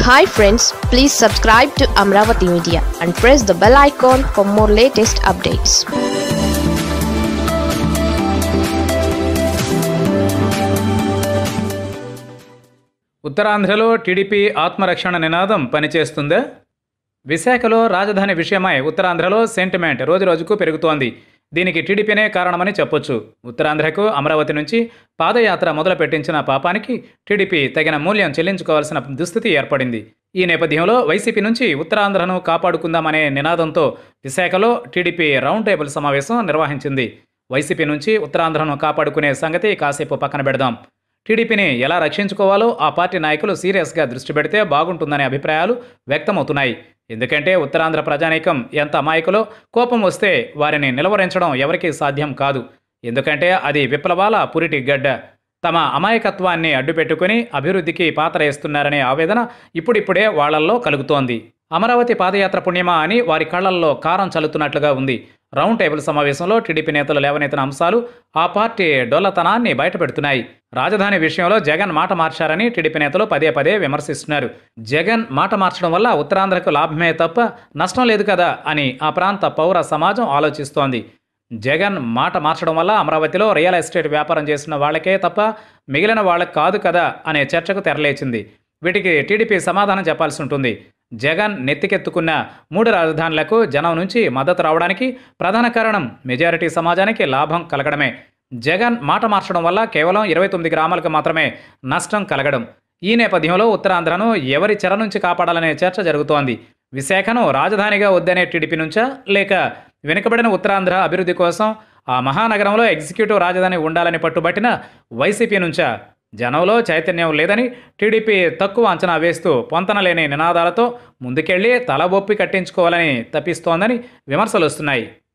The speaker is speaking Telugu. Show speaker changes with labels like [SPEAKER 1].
[SPEAKER 1] hi friends please subscribe to Amaravati media and press the bell icon for more latest updates
[SPEAKER 2] ఉత్తరాంధ్రలో టీడీపీ ఆత్మరక్షణ నినాదం పనిచేస్తుందా విశాఖలో రాజధాని విషయమై ఉత్తరాంధ్రలో సెంటిమెంట్ రోజురోజుకు పెరుగుతోంది దీనికి టీడీపీనే కారణమని చెప్పొచ్చు ఉత్తరాంధ్రకు అమరావతి నుంచి పాదయాత్ర మొదలు పెట్టించిన పాపానికి టీడీపీ తగిన మూల్యం చెల్లించుకోవాల్సిన దుస్థితి ఏర్పడింది ఈ నేపథ్యంలో వైసీపీ నుంచి ఉత్తరాంధ్రను కాపాడుకుందామనే నినాదంతో విశాఖలో టీడీపీ రౌండ్ టేబుల్ సమావేశం నిర్వహించింది వైసీపీ నుంచి ఉత్తరాంధ్రను కాపాడుకునే సంగతి కాసేపు పక్కన పెడదాం టీడీపీని ఎలా రక్షించుకోవాలో ఆ పార్టీ నాయకులు సీరియస్గా దృష్టి పెడితే బాగుంటుందనే అభిప్రాయాలు వ్యక్తమవుతున్నాయి ఎందుకంటే ఉత్తరాంధ్ర ప్రజానీకం ఎంత అమాయకులో కోపం వస్తే వారిని నిలవరించడం ఎవరికీ సాధ్యం కాదు ఎందుకంటే అది విప్లవాల పురిటి గడ్డ తమ అమాయకత్వాన్ని అడ్డుపెట్టుకుని అభివృద్ధికి పాత్ర వేస్తున్నారనే ఆవేదన ఇప్పుడిప్పుడే వాళ్లల్లో కలుగుతోంది అమరావతి పాదయాత్ర పుణ్యమా అని వారి కళ్లల్లో కారం చల్లుతున్నట్లుగా ఉంది రౌండ్ టేబుల్ సమావేశంలో టీడీపీ నేతలు లేవనెత్తిన అంశాలు ఆ పార్టీ డొల్లతనాన్ని బయటపెడుతున్నాయి రాజధాని విషయంలో జగన్ మాట మార్చారని టీడీపీ నేతలు పదే పదే విమర్శిస్తున్నారు జగన్ మాట మార్చడం వల్ల ఉత్తరాంధ్రకు లాభమే తప్ప నష్టం లేదు కదా అని ఆ ప్రాంత పౌర సమాజం ఆలోచిస్తోంది జగన్ మాట మార్చడం వల్ల అమరావతిలో రియల్ ఎస్టేట్ వ్యాపారం చేసిన వాళ్ళకే తప్ప మిగిలిన వాళ్ళకి కాదు కదా అనే చర్చకు తెరలేచింది వీటికి టీడీపీ సమాధానం చెప్పాల్సి ఉంటుంది జగన్ నెత్తికెత్తుకున్న మూడు రాజధానులకు జనం నుంచి మద్దతు రావడానికి ప్రధాన కారణం మెజారిటీ సమాజానికి లాభం కలగడమే జగన్ మాట మార్చడం వల్ల కేవలం ఇరవై తొమ్మిది గ్రామాలకు మాత్రమే నష్టం కలగడం ఈ నేపథ్యంలో ఉత్తరాంధ్రను ఎవరి చెర నుంచి కాపాడాలనే చర్చ జరుగుతోంది విశాఖను రాజధానిగా వద్దనే టీడీపీ నుంచా లేక వెనుకబడిన ఉత్తరాంధ్ర అభివృద్ధి కోసం ఆ మహానగరంలో ఎగ్జిక్యూటివ్ రాజధాని ఉండాలని పట్టుబట్టిన వైసీపీ నుంచా జనంలో చైతన్యం లేదని టీడీపీ తక్కువ అంచనా వేస్తూ పొంతనలేని నినాదాలతో ముందుకెళ్లి తలబొప్పి కట్టించుకోవాలని తప్పిస్తోందని విమర్శలు వస్తున్నాయి